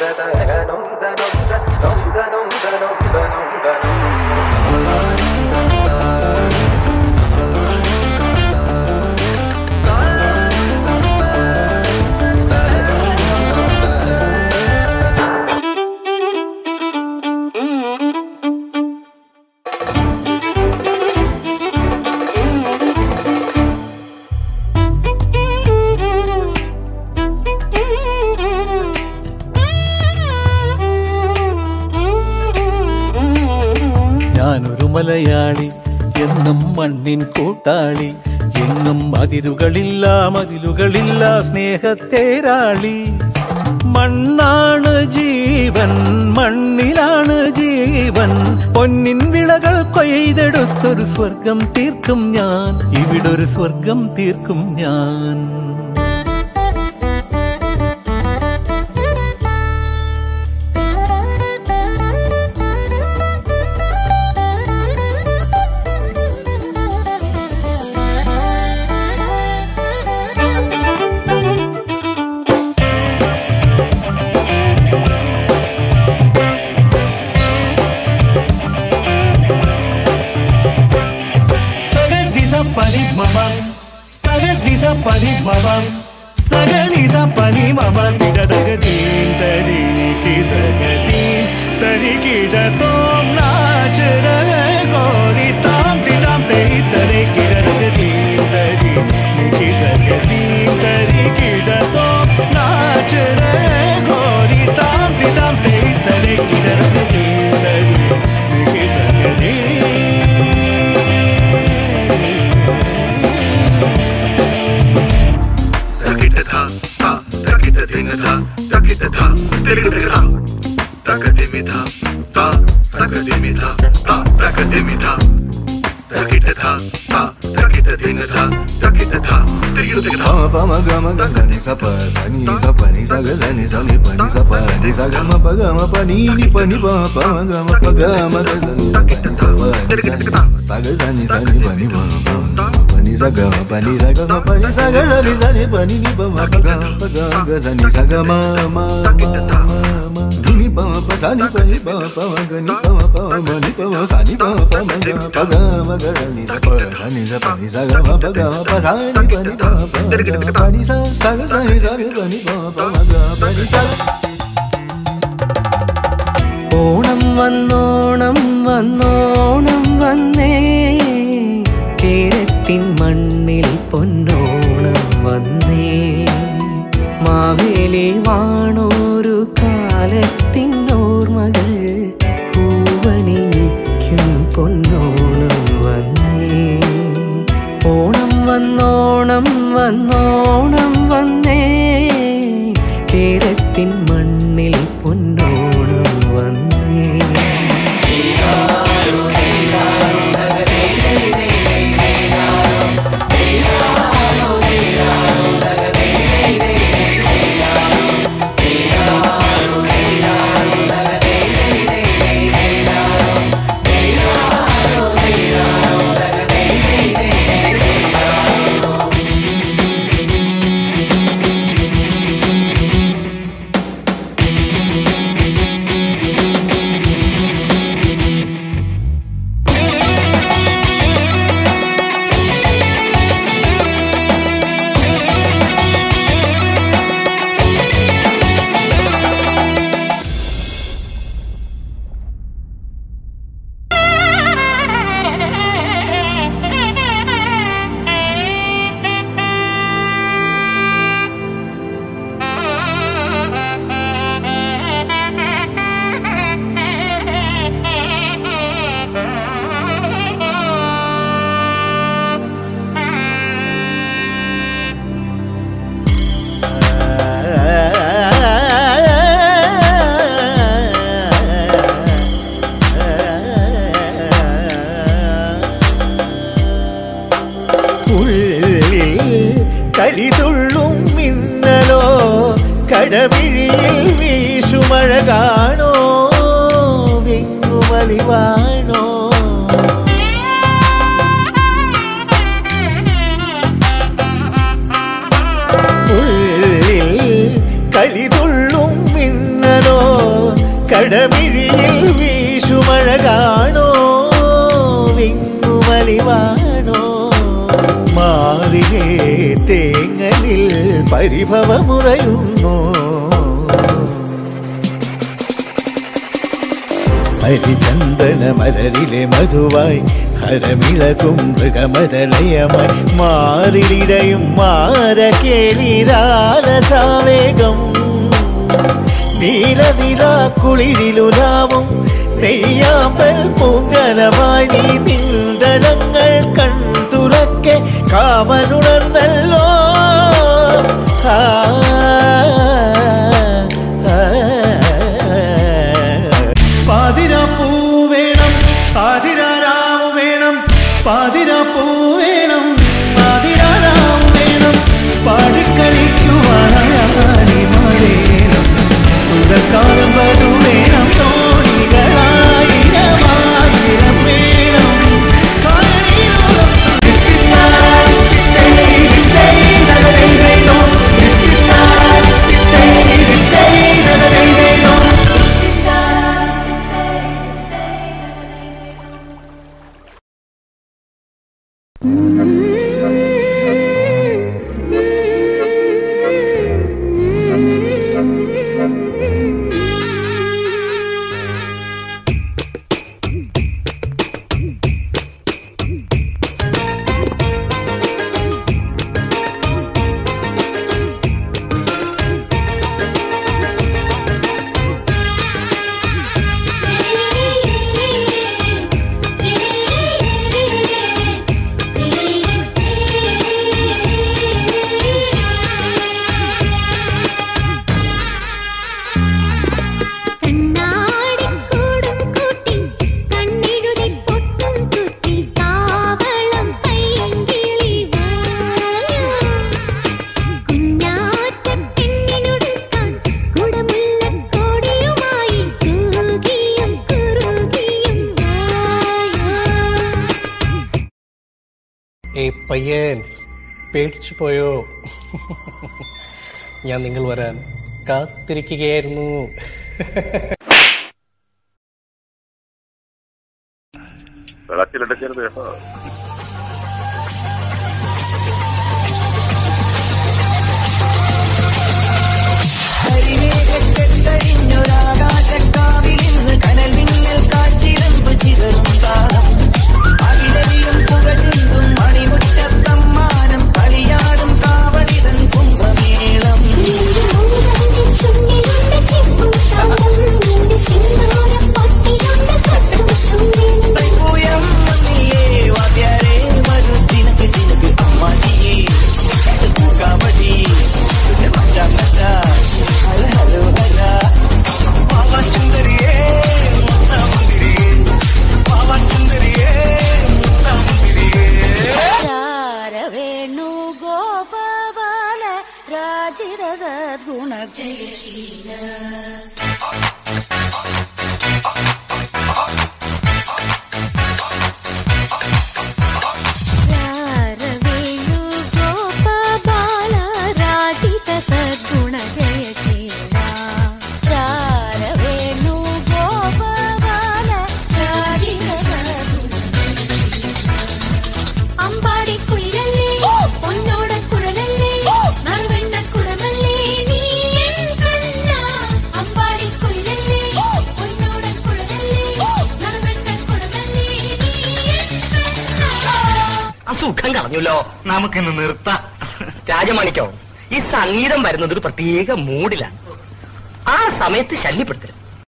ഞാനൊരു മലയാളി എന്നും മണ്ണിൻ കൂട്ടാളി എങ്ങും അതിരുകളില്ല മതിലുകളില്ല സ്നേഹത്തേരാളി മണ്ണാണ് ജീവൻ മണ്ണിലാണ് ജീവൻ പൊന്നിൻ വിളകൾ കൊയ്തെടുത്തൊരു സ്വർഗം തീർക്കും ഞാൻ ഇവിടൊരു സ്വർഗം തീർക്കും ഞാൻ Sagar disa pani mama Sagar disa pani mama Sagar disa pani mama Tida daga din tari ki daga din Tari ki da tom naach rahe gori tam ti tam te hi tare ki da daga din tari ki daga din Tari ki da tom naach rahe gori tam ti tam te hi tare ki da daga din tari ki daga din Takita-tha, ta, takita-ding-tha, takita-tha, tirika-tirika-tha. Takadimi-tha, ta, takadimi-tha, ta, takadimi-tha. Takita-tha, ta, takita-ding-tha, takita-tha, tirika-tirika-tha. Pama pama gama ga sa ni sa pa sa ni sa pa ni sa ga sa ni sa ni pa ni sa pa ni sa ga ma pa ga ma pa ni ni pa ni pa ma pa ma ga ma pa ga ma ga sa ni sa pa ni sa pa ni sa ni sa ga sa ni sa ni pa ni pa ma pa ma pa ni sa ga ma pa ni sa ga ma pa ni sa ga sa ni sa ni pa ni ni pa ma pa ga ma pa ga ga sa ni sa ga ma ma ma ma ma ni ni pa ma pa sa ni pa ni pa ma pa ma ga ni pa ma pa ma ni pa ma sa ni pa ma pa ma ga ma pa ga ma ga sa ni sa pa sa ni sa pa ni sa ga ma pa ga ma pa sa ni pa ni pa ma pa ga ma pa ni sa sa ga sa ni sa ni pa ni pa ma pa ma ga ma pa ni sa Onam വന്നോണം വന്നോണം വന്നേ കേരത്തിൻ മണ്ണിൽ പൊന്നോണം വന്നേ മാവേലി വാണോരു കാലത്തിൻ ഓർമ്മകൾ പൂവണിയിക്കും പൊന്നോണം വന്നേ ഓണം വന്നോണം വന്നോണം വന്നേ കേരത്തിൻ മണ്ണിൽ പൊന്നോണം വന്നേ ഉള്ളിൽ കരിതുള്ളും മിന്നലോ കടവിഴിയിൽ വീശുമഴ കാണോ വിങ്ങുമലിവാണോ ഉള്ളിൽ കരിതുള്ളും മിന്നലോ നിറമിഴിയിൽ വീശുമഴ കാണോ വിങ്ങുമലിവാണോ മാറിലേ തേങ്ങലിൽ പരിഭവമുറയുന്നു ഹരിചന്ദന മലരിലെ മധുവായി ഹരമിളകും മൃഗമതലയമായി മാറിലിടയും മാര കേളിരാലസാവേഗം നീലനില കുളിരിലുലാവും നെയ്യാമ്പൽ പൂങ്കലമായി നീ നിന്തളങ്ങൾ കൺതുറക്കെ കാമനുണർന്നല്ലോ ആ, ആ, ആ. പാതിരാപ്പൂ വേണം പാതിരാരാവ് വേണം പാതിരാപ്പൂ വേണം പാതിരാരാവ് വേണം പാടിക്കളിക്കുവാനായി വേണം തുടക്കാലം വധു വേണം തോണികളായിരമായിരം വേണം കായലിലോളം കണ്ണാടിക്കൂടും കൂട്ടി കണ്ണെഴുതി പൊട്ടും കുത്തി കാവളം പയ്യങ്കിളി കുഞ്ഞാറ്റ പെണ്ണിനൊടുക്കാൻ കുടമുല്ലക്കോടിയുമായി കൂകിയും കുറുകിയും ഏ പയ്യൻസ് പേടിച്ചു പോയോ ഞാൻ നിങ്ങൾ വരാൻ കാത്തിരിക്കുകയായിരുന്നു വെള്ളത്തിലെടുക്കരുത് കേട്ടോ ചുണ്ടിലുണ്ട് ചിപ്പും ചാന്തം നിന്റെ സിന്ദൂരം പൊട്ടിലുണ്ട് കട്ടും ചുണ്ടിലും വേണു ഗോപാല രാജിത സദ്ഗുണ ജയശീല വേണു ഗോപാല രാജിത സദ്ഗുണ ജയശീല വേണു ഗോപാല രാജിത സദ്ഗുണ അമ്പാടി കുയിലല്ലേ പൊന്നോട കുഴലല്ലേ നറുവെണ്ണ കുടമല്ലേ നീ എൻ കണ്ണ അമ്പാടി കുയിലല്ലേ പൊന്നോട കുഴലല്ലേ നറുവെണ്ണ കുടമല്ലേ നീ എൻ കണ്ണ അസുഖം കളഞ്ഞല്ലോ നമുക്കിന്ന് നിർത്താം രാജമാണിക്കോ ഈ സംഗീതം വരുന്നത് ഒരു പ്രത്യേക മൂഡിലാണ് ആ സമയത്ത് ശല്യപ്പെടുത്തരുത്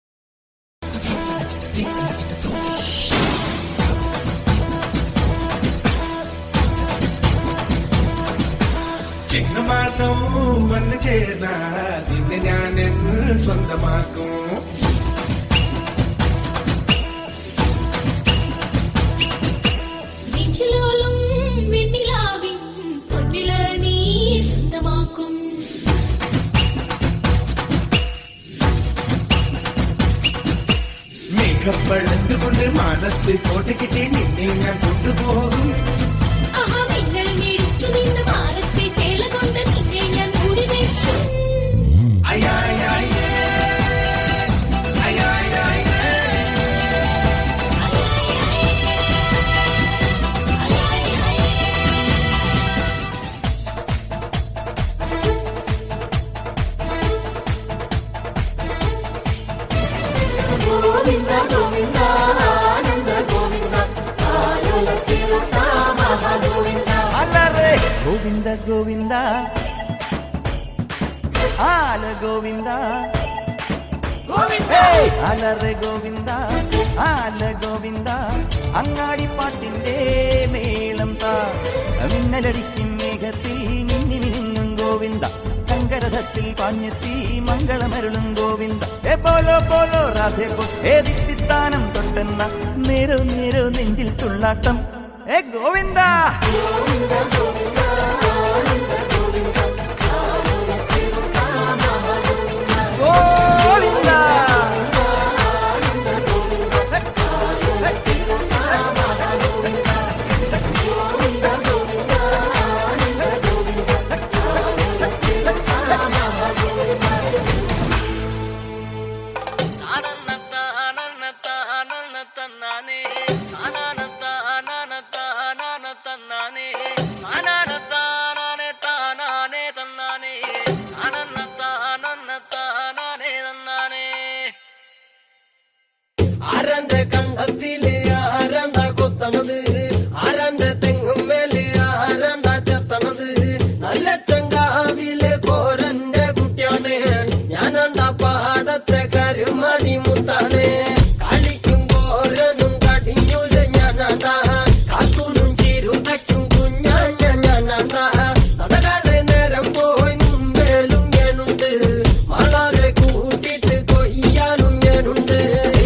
ചിങ്ങമാസം വന്നു ചേർന്നാൽ നിന്നെ ഞാൻ എന്ന് സ്വന്തമാക്കും നെഞ്ചിലോലും വെണ്ണിലാവിൻ പൊന്നിള നീ സ്വന്തമാക്കും മേഘപ്പഴന്തുകൊണ്ട് മാനത്ത് കോട്ടയ്ക്കിട്ടേ നിന്നെ ഞാൻ കൊണ്ടുപോകും ആഹാ മിന്നൽ മിടിച്ചു നിന്ന് മാറത്തെ ചേല കൊണ്ട് നിന്നെ ഞാൻ മൂടി വെക്കും അയ്യാ, അയ്യാ, അയ്യേ. അയ്യാ, അയ്യാ, ಅಲ್ಲರೆ ಗೋವಿಂದ ಗೋವಿಂದ ಆಲ ಗೋವಿಂದ ഏയ്! അലറെ ഗോവിന്ദ ആല ഗോവിന്ദ അങ്ങാടിപ്പാട്ടിന്റെ മേളം താ മിന്നലടിക്കും മേഘത്തിൽ മിന്നി മിനുങ്ങും ഗോവിന്ദ ശങ്കരഥത്തിൽ പാഞ്ഞെത്തി മംഗളമരുളും ഗോവിന്ദ ഏ പോലോ പോലോ രാധേ പോ ഏതിത്താനം തൊട്ടെന്ന നേരോ നേരോ നെഞ്ചിൽ തുള്ളാട്ടം ഏ ഗോവിന്ദ ഗോവിന്ദ ആരന്റെ കണ്ടത്തില് ആരണ്ട കൊത്തണത് ആരന്റെ തെങ്ങും മേല് ആരണ്ട ചെത്തണത് നല്ല ചങ്കാവിലെ കോരന്റെ കുട്ടിയാണ് ഞാനണ്ട പാടത്തെ കരുമണി മുത്താണ് കളിക്കും കോരനും കടിഞ്ഞൂല് ഞാനണ്ട കാത്തൂനും ചിരുതയ്ക്കും കുഞ്ഞാഞ്ഞ ഞാനണ്ട നടകാടെ നേരം പോയി മുമ്പേലും ഞാനുണ്ട് മളരെ കൂട്ടിട്ട് കൊയ്യാനും ഞാനുണ്ട്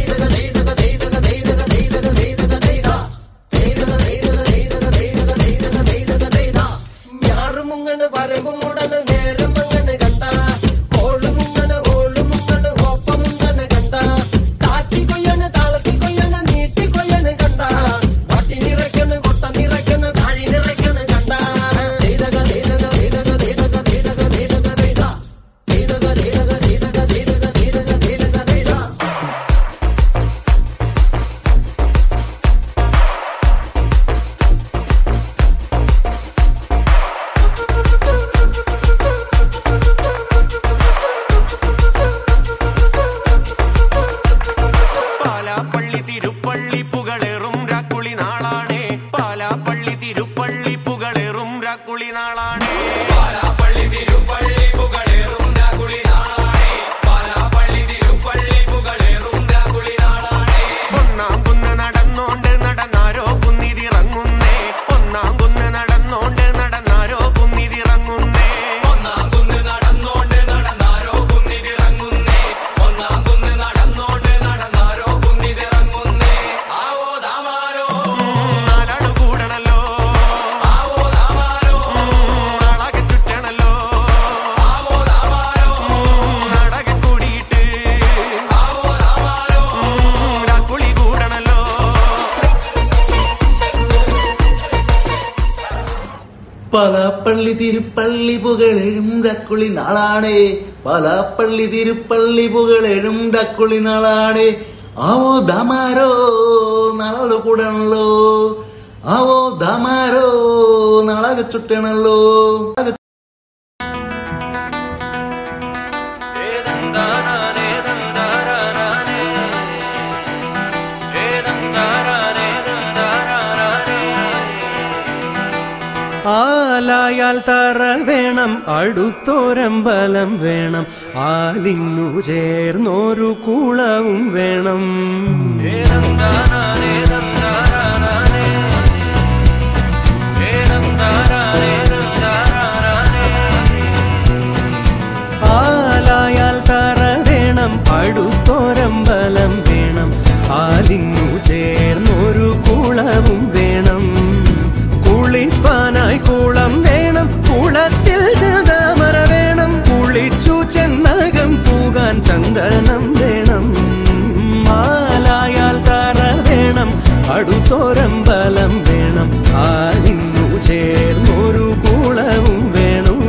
ഞാറുമുങ്ങണ് വരമ്പുമുടന് നേരം മങ്ങണ് കണ്ട ഓളുമുങ്ങണ് ഓളുമുങ്ങണ് ഓപ്പമുങ്ങണ് കണ്ട താത്തി കൊയ്യണ് താളത്തി കൊയ്യണ് നീട്ടി കൊയ്യണ് കണ്ട വട്ടി നിറയ്ക്കണ് കൊട്ട നിറയ്ക്കണ് താഴി നിറയ്ക്കണ് കണ്ട ദൈതക ദൈതക ദൈതക ദൈതക ദൈതക ദൈതക ദൈത ദൈതക ദൈതക ദൈതക ദൈതക ദൈതക ദൈതക ദൈത പാലാപ്പള്ളി തിരുപ്പള്ളി പുകളേറും രാക്കുളി നാളാണേ പാലാപ്പള്ളി തിരുപ്പള്ളി പുകളേറും രാക്കുളി നാളാണേ പാലാപ്പള്ളി തിരുപ്പള്ളി പുകളേറും രാക്കുളി നാളാണേ പാലാപ്പള്ളി തിരുപ്പള്ളി പുകളേറും രാക്കുളി നാളാണേ ഒന്നാം കുന്ന് നടന്നോണ്ട് നടന്നാരോ കുന്നിതിറങ്ങുന്നേ ഒന്നാം കുന്ന് നടന്നോണ്ട് നടന്നാരോ കുന്നിതിറങ്ങുന്നേ ഒന്നാം കുന്ന് നടന്നോണ്ട് നടന്നാരോ കുന്നിതിറങ്ങുന്നേ ഒന്നാം കുന്ന് നടന്നോണ്ട് നടന്നാരോ കുന്നിതിറങ്ങുന്നേ ആവോ ദാമാരോ നാലാട് കൂടണല്ലോ ആവോ ദാമാരോ നാളാകെ ചുറ്റണല്ലോ ആവോ ദാമാരോ നാടകെ കൂടിയിട്ട് ആവോ ദാമാരോ രാക്കുളി കൂടണല്ലോ പലാപ്പള്ളി തിരുപ്പള്ളി പുകളെഴും ഡക്കുളി നാളാണേ പലാപ്പള്ളി തിരുപ്പള്ളി പുകളെഴും ഡക്കുളി നാളാണേ ആവോ ദമാരോ നാളെ കൂടണല്ലോ ആവോ ദമാരോ നാളെ ചുട്ടണല്ലോ ആലായാൽ തറ വേണം അടുത്തോരമ്പലം വേണം ആലിന്നു ചേർന്നൊരു കുളവും വേണം ആലായാൽ തറ വേണം അടുത്തോരമ്പലം വേണം ആലിന്നു ചേർന്നൊരു കുളവും വേണം കുളിപ്പാനായി കുളം വേണം കുളത്തിൽ ചതമര വേണം കുളിച്ചു ചെന്നകം പൂകാൻ ചന്ദനം വേണം മാലായാൽ തറ വേണം അടുത്തോരമ്പലം വേണം ആലിന്നു ചേർന്നൊരു കുളവും വേണം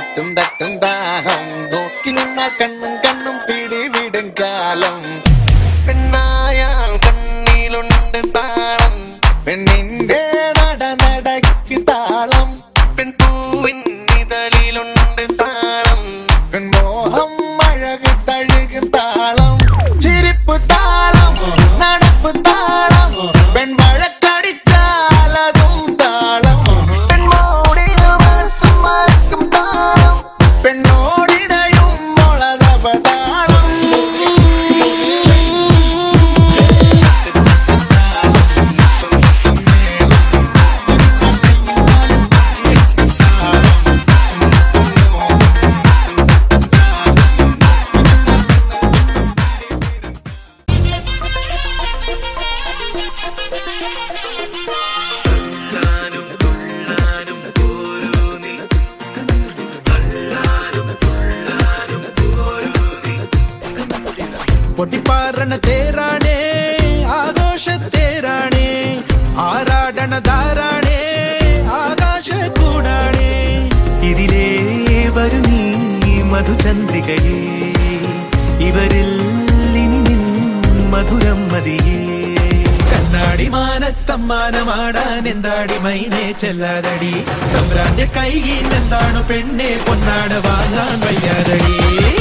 മുട്ടും തട്ടും ദാഹം നോക്കി നിന്ന കണ്ണും കണ്ണും പിടിവിടും കാലം പെണ്ണായാൽ കണ്ണിലുണ്ട് താളം പെണ്ണിന്റെ നട നടക്ക് താളം പെൺപൂവിൻ ഇതളിലുണ്ട് താളം പെൺമോഹം അഴക് തഴുക് താളം ചിരിപ്പ് താളം നടപ്പ് താളം പെൺവഴക്കടിച്ചാലതും താളം പെൺമോടിയ മനസ്സും മറക്കും താളം പെണ്ണോടിടയും മുളതപതാളം പൊട്ടിപ്പാറണ തേരാണേ ആഘോഷത്തേരാണേ ആരാടണ ധാരാണേ ആകാശ കൂടാണേ ഇതിലേ വരു നീ മധുചന്ദ്രികയേ ഇവരിൽ ഇനി നിൻ മധുരം മതിയേ കണ്ണാടി മാനത്തമ്മാനമാടാൻ എന്താടി മൈനെ ചെല്ലാതടി തമ്പ്രാന്റെ കൈയിൽ എന്താണ് പെണ്ണെ പൊന്നാട് വാങ്ങാൻ വയ്യാതടി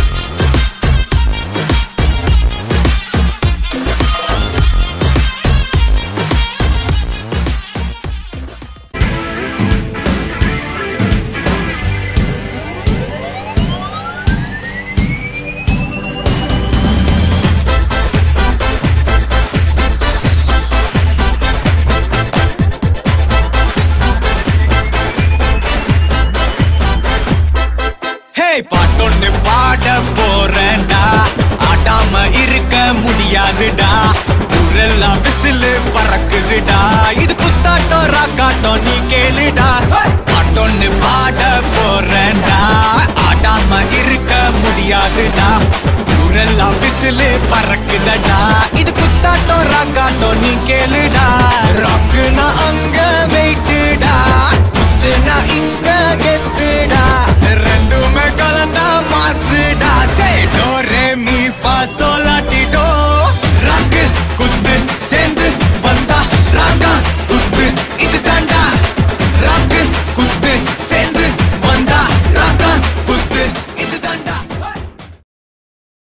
ஹே பாட்டொன்னு பாட போறேன்டா ஆடாம இருக்க முடியாதுடா ஊரெல்லாம் விசிலு பறக்குதுடா இது குத்தாட்டம் ராக்காட்டம் நீ கேளுடா பாட்டொன்னு பாட போறேன்டா ஆடாம இருக்க முடியாதுடா ஊரெல்லாம் விசிலு பறக்குதடா இது குத்தாட்டம் ராக்காட்டம் நீ கேளுடா ராக்குனா அங்க வெயிட்டுடா குத்துனா இங்க கெத்துடா ரெண்டுமே